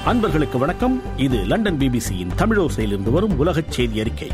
அன்பர்களுக்கு வணக்கம் இது லண்டன் பிபிசியின் தமிழோசையிலிருந்து வரும் உலகச் செய்தி அறிக்கை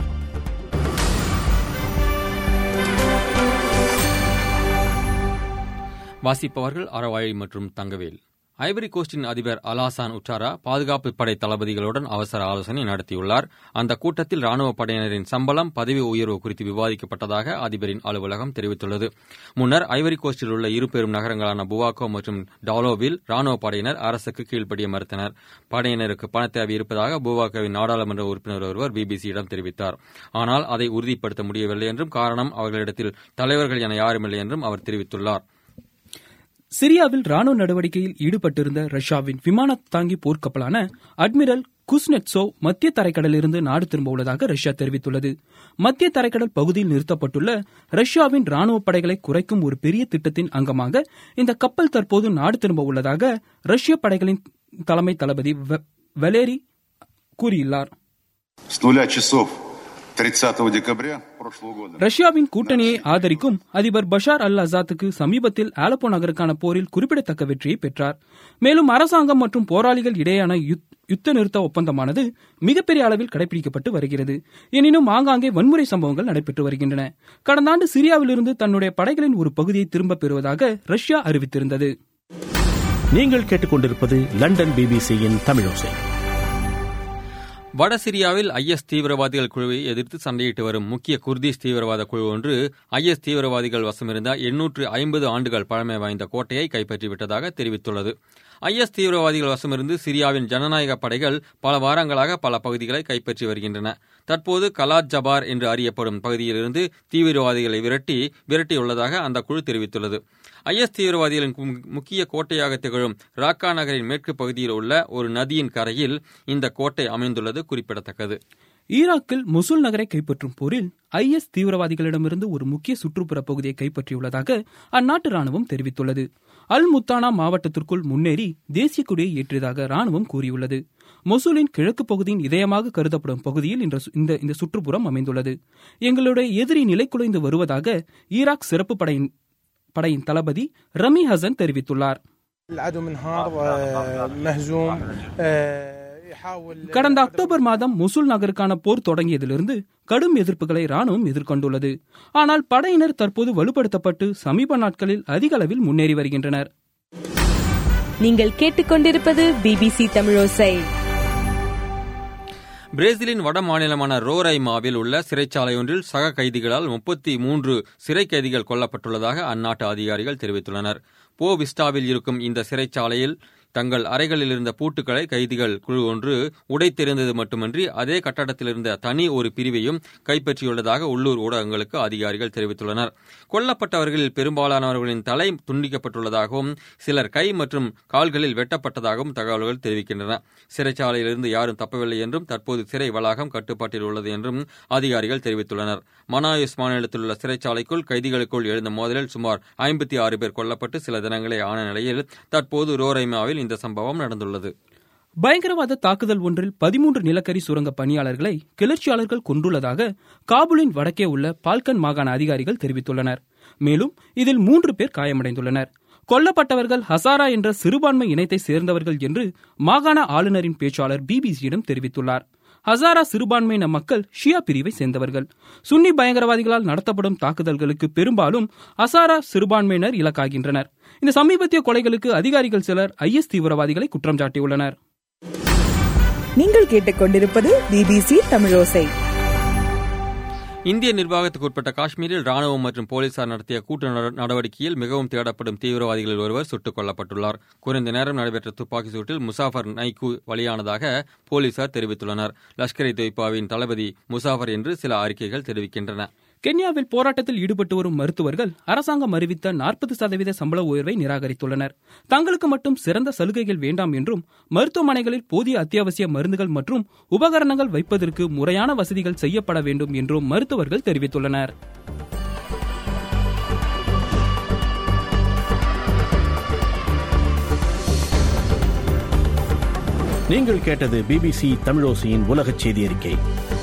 வாசிப்பவர்கள் அறவாழி மற்றும் தங்கவேல் ஐவரி கோஸ்டின் அதிபர் அலாசான் உட்டாரா பாதுகாப்பு படை தளபதிகளுடன் அவசர ஆலோசனை நடத்தியுள்ளார் அந்த கூட்டத்தில் ராணுவ படையினரின் சம்பளம் பதவி உயர்வு குறித்து விவாதிக்கப்பட்டதாக அதிபரின் அலுவலகம் தெரிவித்துள்ளது முன்னர் ஐவரி கோஸ்டில் உள்ள இரு பெரும் நகரங்களான புவாக்கோ மற்றும் டாலோவில் ராணுவ படையினர் அரசுக்கு கீழ்ப்படிய மறுத்தனர் படையினருக்கு பண தேவை இருப்பதாக புவாக்கோவின் நாடாளுமன்ற உறுப்பினர் ஒருவர் பிபிசியிடம் தெரிவித்தார் ஆனால் அதை உறுதிப்படுத்த முடியவில்லை என்றும் காரணம் அவர்களிடத்தில் தலைவர்கள் என யாருமில்லை என்றும் அவர் தெரிவித்துள்ளார் சிரியாவில் ராணுவ நடவடிக்கையில் ஈடுபட்டிருந்த ரஷ்யாவின் விமான தாங்கி போர்க்கப்பலான அட்மிரல் குஸ்னெட்சோ மத்திய தரைக்கடலிலிருந்து நாடு திரும்ப உள்ளதாக ரஷ்யா தெரிவித்துள்ளது மத்திய தரைக்கடல் பகுதியில் நிறுத்தப்பட்டுள்ள ரஷ்யாவின் ராணுவ படைகளை குறைக்கும் ஒரு பெரிய திட்டத்தின் அங்கமாக இந்த கப்பல் தற்போது நாடு திரும்ப உள்ளதாக ரஷ்ய படைகளின் தலைமை தளபதி வலேரி கூறியுள்ளார் С нуля часов 30 декабря прошлого года ரஷ்யாவின் கூட்டணியை ஆதரிக்கும் அதிபர் பஷார் அல் அசாத்துக்கு சமீபத்தில் ஆலப்போ நகருக்கான போரில் குறிப்பிடத்தக்க வெற்றியை பெற்றார் மேலும் அரசாங்கம் மற்றும் போராளிகள் இடையேயான யுத்- யுத்த நிறுத்த ஒப்பந்தமானது மிகப்பெரிய அளவில் கடைபிடிக்கப்பட்டு வருகிறது எனினும் ஆங்காங்கே வன்முறை சம்பவங்கள் நடைபெற்று வருகின்றன கடந்த ஆண்டு சிரியாவிலிருந்து தன்னுடைய படைகளின் ஒரு பகுதியை திரும்பப் பெறுவதாக ரஷ்யா அறிவித்திருந்தது நீங்கள் கேட்டுக்கொண்டிருப்பது லண்டன் பிபிசியின் தமிழோசை வட சிரியாவில் ஐஎஸ் தீவிரவாதிகள் குழுவை எதிர்த்து சண்டையிட்டு வரும் முக்கிய குர்திஷ் தீவிரவாத குழு ஒன்று ஐஎஸ் தீவிரவாதிகள் வசமிருந்த எண்ணூற்று ஐம்பது ஆண்டுகள் பழமை வாய்ந்த கோட்டையை கைப்பற்றிவிட்டதாக தெரிவித்துள்ளது ஐஎஸ் தீவிரவாதிகள் வசமிருந்து சிரியாவின் ஜனநாயக படைகள் பல வாரங்களாக பல பகுதிகளை கைப்பற்றி வருகின்றன தற்போது கலாத் ஜபார் என்று அறியப்படும் பகுதியிலிருந்து தீவிரவாதிகளை விரட்டி விரட்டியுள்ளதாக அந்த குழு தெரிவித்துள்ளது ஐஎஸ் தீவிரவாதிகளின் கு- முக்கிய கோட்டையாக திகழும் ராக்கா நகரின் மேற்கு பகுதியில் உள்ள ஒரு நதியின் கரையில் இந்த கோட்டை அமைந்துள்ளது குறிப்பிடத்தக்கது ஈராக்கில் முசுல் நகரை கைப்பற்றும் போரில் ஐஎஸ் தீவிரவாதிகளிடமிருந்து ஒரு முக்கிய சுற்றுப்புற பகுதியை கைப்பற்றியுள்ளதாக அந்நாட்டு ராணுவம் தெரிவித்துள்ளது அல் முத்தானா மாவட்டத்திற்குள் முன்னேறி தேசிய கொடியை ஏற்றியதாக ராணுவம் கூறியுள்ளது மொசூலின் கிழக்கு பகுதியின் இதயமாக கருதப்படும் பகுதியில் இந்த சு- இந்த இந்த சுற்றுப்புறம் அமைந்துள்ளது எங்களுடைய எதிரி நிலைக்குலைந்து வருவதாக ஈராக் சிறப்பு படையின் படையின் தளபதி ரமி ஹசன் தெரிவித்துள்ளார் العدو منهار آه، مهزوم آه، يحاول கடந்த அக்டோபர் மாதம் முசுல் நகருக்கான போர் தொடங்கியதிலிருந்து கடும் எதிர்ப்புகளை ராணுவம் எதிர்கொண்டுள்ளது ஆனால் படையினர் தற்போது வலுப்படுத்தப்பட்டு சமீப நாட்களில் அதிக அளவில் முன்னேறி வருகின்றனர் நீங்கள் கேட்டுக்கொண்டிருப்பது பிபிசி தமிழோசை பிரேசிலின் வட மாநிலமான ரோரைமாவில் உள்ள சிறைச்சாலையொன்றில் சக கைதிகளால் முப்பத்தி மூன்று சிறை கைதிகள் கொல்லப்பட்டுள்ளதாக அந்நாட்டு அதிகாரிகள் தெரிவித்துள்ளனர் போ விஸ்டாவில் இருக்கும் இந்த சிறைச்சாலையில் தங்கள் அறைகளில் இருந்த பூட்டுக்களை கைதிகள் குழு ஒன்று உடைத்தெறிந்தது மட்டுமின்றி அதே கட்டடத்தில் இருந்த தனி ஒரு பிரிவையும் கைப்பற்றியுள்ளதாக உள்ளூர் ஊடகங்களுக்கு அதிகாரிகள் தெரிவித்துள்ளனர் கொல்லப்பட்டவர்களில் பெரும்பாலானவர்களின் தலை துண்டிக்கப்பட்டுள்ளதாகவும் சிலர் கை மற்றும் கால்களில் வெட்டப்பட்டதாகவும் தகவல்கள் தெரிவிக்கின்றன சிறைச்சாலையிலிருந்து யாரும் தப்பவில்லை என்றும் தற்போது சிறை வளாகம் கட்டுப்பாட்டில் உள்ளது என்றும் அதிகாரிகள் தெரிவித்துள்ளனர் மனாயுஸ் மாநிலத்தில் உள்ள சிறைச்சாலைக்குள் கைதிகளுக்குள் எழுந்த மோதலில் சுமார் ஐம்பத்தி ஆறு பேர் கொல்லப்பட்டு சில தினங்களே ஆன நிலையில் தற்போது ரோரைமாவில் இந்த சம்பவம் நடந்துள்ளது பயங்கரவாத தாக்குதல் ஒன்றில் பதிமூன்று நிலக்கரி சுரங்க பணியாளர்களை கிளர்ச்சியாளர்கள் கொண்டுள்ளதாக காபூலின் வடக்கே உள்ள பால்கன் மாகாண அதிகாரிகள் தெரிவித்துள்ளனர் மேலும் இதில் மூன்று பேர் காயமடைந்துள்ளனர் கொல்லப்பட்டவர்கள் ஹசாரா என்ற சிறுபான்மை இனத்தை சேர்ந்தவர்கள் என்று மாகாண ஆளுநரின் பேச்சாளர் பிபிசியிடம் தெரிவித்துள்ளார் ஹசாரா சிறுபான்மையின மக்கள் ஷியா பிரிவை சேர்ந்தவர்கள் சுன்னி பயங்கரவாதிகளால் நடத்தப்படும் தாக்குதல்களுக்கு பெரும்பாலும் ஹசாரா சிறுபான்மையினர் இலக்காகின்றனர் இந்த சமீபத்திய கொலைகளுக்கு அதிகாரிகள் சிலர் ஐஎஸ் தீவிரவாதிகளை குற்றம் சாட்டியுள்ளனர் நீங்கள் கேட்டுக்கொண்டிருப்பது பிபிசி தமிழோசை இந்திய நிர்வாகத்துக்கு உட்பட்ட காஷ்மீரில் ராணுவம் மற்றும் போலீசார் நடத்திய கூட்டு நட- நடவடிக்கையில் மிகவும் தேடப்படும் தீவிரவாதிகளில் ஒருவர் சுட்டுக் கொல்லப்பட்டுள்ளார் குறைந்த நேரம் நடைபெற்ற துப்பாக்கி சூட்டில் முசாஃபர் நைக்கு பலியானதாக போலீசார் தெரிவித்துள்ளனர் லஷ்கர் இ தொய்பாவின் தளபதி முசாஃபர் என்று சில அறிக்கைகள் தெரிவிக்கின்றன கென்யாவில் போராட்டத்தில் ஈடுபட்டு வரும் மருத்துவர்கள் அரசாங்கம் அறிவித்த நாற்பது சதவீத சம்பள உயர்வை நிராகரித்துள்ளனர் தங்களுக்கு மட்டும் சிறந்த சலுகைகள் வேண்டாம் என்றும் மருத்துவமனைகளில் போதிய அத்தியாவசிய மருந்துகள் மற்றும் உபகரணங்கள் வைப்பதற்கு முறையான வசதிகள் செய்யப்பட வேண்டும் என்றும் மருத்துவர்கள் தெரிவித்துள்ளனர் நீங்கள் கேட்டது பிபிசி தமிழோசையின் உலகச் செய்தி அறிக்கை